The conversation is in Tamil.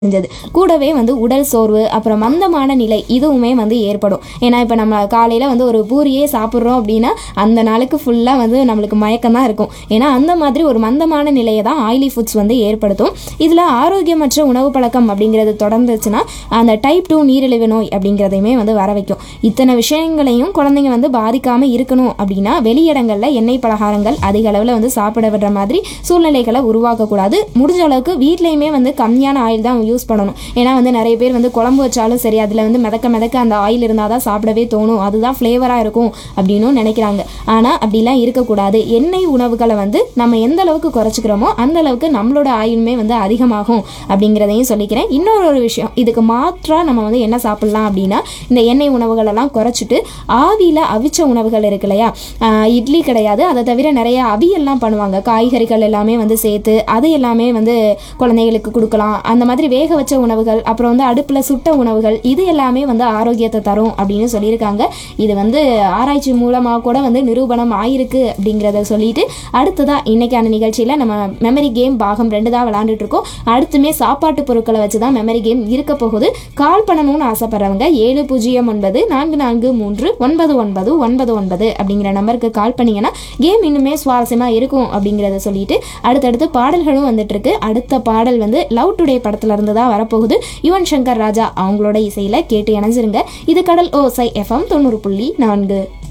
செஞ்சது கூடவே வந்து உடல் சோர்வு அப்புறம் மந்தமான நிலை இதுவுமே வந்து ஏற்படும் ஏன்னா இப்போ நம்ம காலையில் வந்து ஒரு பூரியே சாப்பிட்றோம் அப்படின்னா அந்த நாளுக்கு ஃபுல்லாக வந்து நம்மளுக்கு மயக்கம் தான் இருக்கும் ஏன்னா அந்த மாதிரி ஒரு மந்தமான நிலையை தான் ஆயிலி ஃபுட்ஸ் வந்து ஏற்படுத்தும் இதில் ஆரோக்கியமற்ற உணவு பழக்கம் அப்படிங்கிறது தொடர்ந்துச்சுன்னா அந்த டைப் டூ நீரிழிவு நோய் அப்படிங்கிறதையுமே வந்து வர வைக்கும் இத்தனை விஷயங்களையும் குழந்தைங்க வந்து பாதிக்காமல் இருக்கணும் அப்படின்னா வெளியிடங்களில் எண்ணெய் பலகாரங்கள் அதிக அளவில் வந்து சாப்பிட விடுற மாதிரி சூழ்நிலைகளை உருவாக்கக்கூடாது முடிஞ்ச அளவுக்கு வீட்லேயுமே வந்து கம்மியான ஆயில் தான் யூஸ் பண்ணணும் ஏன்னா வந்து நிறைய பேர் வந்து குழம்பு வச்சாலும் சரி அதில் வந்து மிதக்க மிதக்க அந்த ஆயில் இருந்தால் தான் சாப்பிடவே தோணும் அதுதான் ஃப்ளேவராக இருக்கும் அப்படின்னும் நினைக்கிறாங்க ஆனால் அப்படிலாம் இருக்கக்கூடாது எண்ணெய் உணவுகளை வந்து நம்ம எந்த அளவுக்கு குறைச்சிக்கிறோமோ அந்த அளவுக்கு நம்மளோட ஆயுளுமே வந்து அதிகமாகும் அப்படிங்கிறதையும் சொல்லிக்கிறேன் இன்னொரு ஒரு விஷயம் இதுக்கு மாற்றாக நம்ம வந்து என்ன சாப்பிட்லாம் அப்படின்னா இந்த எண்ணெய் உணவுகளெல்லாம் குறைச்சிட்டு ஆவியில் அவிச்ச உணவுகள் இருக்கு இல்லையா ஆஹ் இட்லி கிடையாது அதை தவிர நிறைய அவியெல்லாம் பண்ணுவாங்க காய்கறிகள் எல்லாமே வந்து சேர்த்து அது எல்லாமே வந்து குழந்தைகளுக்கு கொடுக்கலாம் அந்த மாதிரி வேக வச்ச உணவுகள் அப்புறம் வந்து அடுப்பில் சுட்ட உணவுகள் இது எல்லாமே வந்து ஆரோக்கியத்தை தரும் அப்படின்னு சொல்லியிருக்காங்க இது வந்து ஆராய்ச்சி மூலமாக கூட வந்து நிரூபணம் ஆயிருக்கு அப்படிங்கிறத சொல்லிட்டு அடுத்ததாக இன்னைக்கான நிகழ்ச்சியில் நம்ம மெமரி கேம் பாகம் ரெண்டு தான் விளாண்டுட்டு இருக்கோம் அடுத்துமே சாப்பாட்டு பொருட்களை வச்சு தான் மெமரி கேம் இருக்க போகுது கால் பண்ணணும்னு ஆசைப்படுறவங்க ஏழு பூஜ்ஜியம் ஒன்பது நான்கு நான்கு மூன்று ஒன்பது ஒன்பது ஒன்பது ஒன்பது அப்படிங்கிற நம்பருக்கு கால் பண்ணீங்கன்னா கேம் இன்னுமே சுவாரஸ்யமாக இருக்கும் அப்படிங்கிறத சொல்லிட்டு அடுத்தடுத்து பாடல்களும் வந்துட்டு இருக்கு அடுத்த பாடல் வந்து லவ் டுடே படத்துல இருந்து தான் வரப்போகுது யுவன் சங்கர் ராஜா அவங்களோட இசையில கேட்டு இணைஞ்சிருங்க இது கடல் ஓசை எஃப்எம் தொண்ணூறு புள்ளி நான்கு